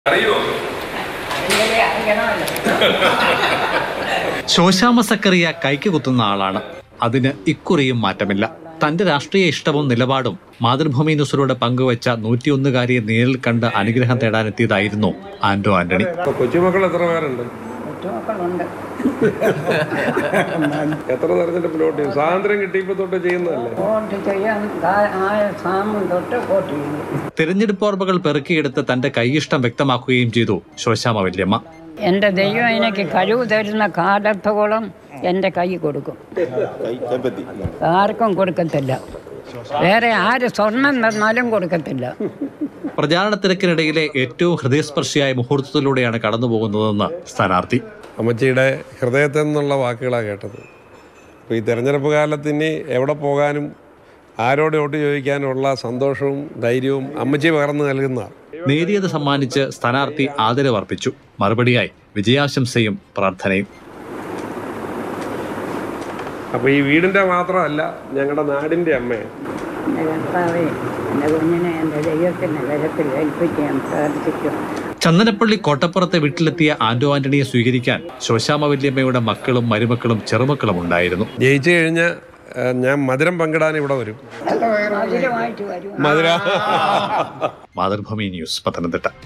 അറിയോ അറിയലേ അറിയണമല്ലോ ശോശാമ സക്കറിയ കൈക്ക് കുത്തുന്ന ആളാണ് അതിന് ഇക്കുറിയും മാറ്റമില്ല തന്റെ രാഷ്ട്രീയ ഇഷ്ടവും നിലപാടും മാതൃഭൂമി ന്യൂസിലൂടെ പങ്കുവച്ച നൂറ്റിയൊന്നുകാരിയെ നേരിൽ കണ്ട് അനുഗ്രഹം തേടാനെത്തിയതായിരുന്നു ആന്റോ ആന്റണി ഇപ്പൊ കൊച്ചുമക്കൾ എത്ര പേരുണ്ട് കൊച്ചുമക്കളുണ്ട് എത്ര തെരഞ്ഞെടുപ്പ് നോട്ട് ചെയ്യും സ്വാതന്ത്ര്യം കിട്ടിയപ്പോ തൊട്ട് ചെയ്യുന്നതല്ലേ വോട്ട് ചെയ്യാൻ കാ- ആയ സാമം തൊട്ട് വോട്ട് ചെയ്യും തിരഞ്ഞെടുപ്പ് ഓർമ്മകൾ പെറുക്കിയെടുത്ത് തന്റെ കൈയിഷ്ടം വ്യക്തമാക്കുകയും ചെയ്തു ശോശാമ വല്യമ്മ എൻ്റെ ദൈവം എനിക്ക് കഴിവ് തരുന്ന കാലത്തോളം എൻ്റെ കൈ കൊടുക്കും ആർക്കും കൊടുക്കത്തില്ല വേറെ ആര് സ്വർണം തന്നാലും കൊടുക്കത്തില്ല പ്രചാരണ തിരക്കിനിടയിലെ ഏറ്റവും ഹൃദയസ്പർശിയായ മുഹൂർത്തത്തിലൂടെയാണ് കടന്നുപോകുന്നതെന്ന് സ്ഥാനാർത്ഥി അമ്മച്ചിയുടെ ഹൃദയത്തിൽ നിന്നുള്ള വാക്കുകളാണ് കേട്ടത് അപ്പോൾ ഈ തെരഞ്ഞെടുപ്പ് കാലത്ത് ഇനി എവിടെ പോകാനും ആരോട് വോട്ട് ചോദിക്കാനുള്ള സന്തോഷവും ധൈര്യവും അമ്മച്ചി പകർന്നു നൽകുന്നതാണ് നേരിയത് സമ്മാനിച്ച് സ്ഥാനാർത്ഥി ആദരവർപ്പിച്ചു മറുപടിയായി വിജയാശംസയും പ്രാർത്ഥനയും അപ്പോൾ ഈ വീടിൻ്റെ മാത്രമല്ല ഞങ്ങളുടെ നാടിൻ്റെ അമ്മയാണ് എൻ്റെ കർത്താവേ എൻ്റെ കുഞ്ഞിനെ എൻ്റെ ദൈവത്തിൻ്റെ കരത്തിൽ ഏൽപ്പിച്ച് ഞാൻ പ്രാർത്ഥിക്കും ചന്ദനപ്പള്ളി കോട്ടപ്പുറത്തെ വീട്ടിലെത്തിയ ആന്റോ ആന്റണിയെ സ്വീകരിക്കാൻ ശോശാമ വല്യമ്മയുടെ മക്കളും മരുമക്കളും ചെറുമക്കളും ഉണ്ടായിരുന്നു ജയിച്ചു കഴിഞ്ഞാൽ ഏഹ്, ഞാൻ മധുരം പങ്കിടാൻ ഇവിടെ വരും മധുരമായിട്ട് വരും മധുര മാതൃഭൂമി ന്യൂസ് പത്തനംതിട്ട